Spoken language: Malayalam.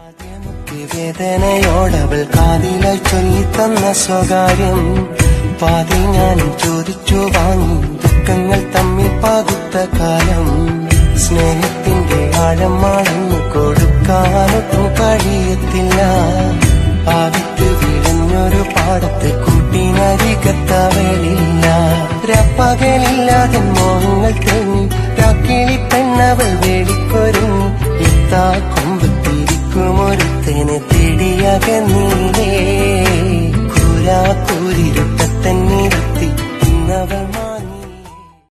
വേദനയോടവൾ കാതിലായി ചൊല്ലിത്തന്ന സ്വകാര്യം പാതി ഞാനും ചോദിച്ചു വാങ്ങി ദുഃഖങ്ങൾ തമ്മിൽ പാകുത്ത കാലം സ്നേഹത്തിന്റെ ആഴമാണെന്ന് കൊടുക്കാനൊട്ടും കഴിയത്തില്ല ആകത്ത് വിളഞ്ഞൊരു പാടത്ത് കൂട്ടിനരികത്തവളില്ല രപ്പകലില്ലാതെ മോഹങ്ങൾ തെങ്ങി രാക്കിളി പെണ്ണവൾ വേടിക്കൊരുങ്ങി ഇത്താ കൊമ്പത്തിരിക്കുമൊരുത്തനെ തേടിയകന്നീലേ കൂരാ കൂരിരുട്ടത്തന്നിരുത്തി ഇന്നവൾ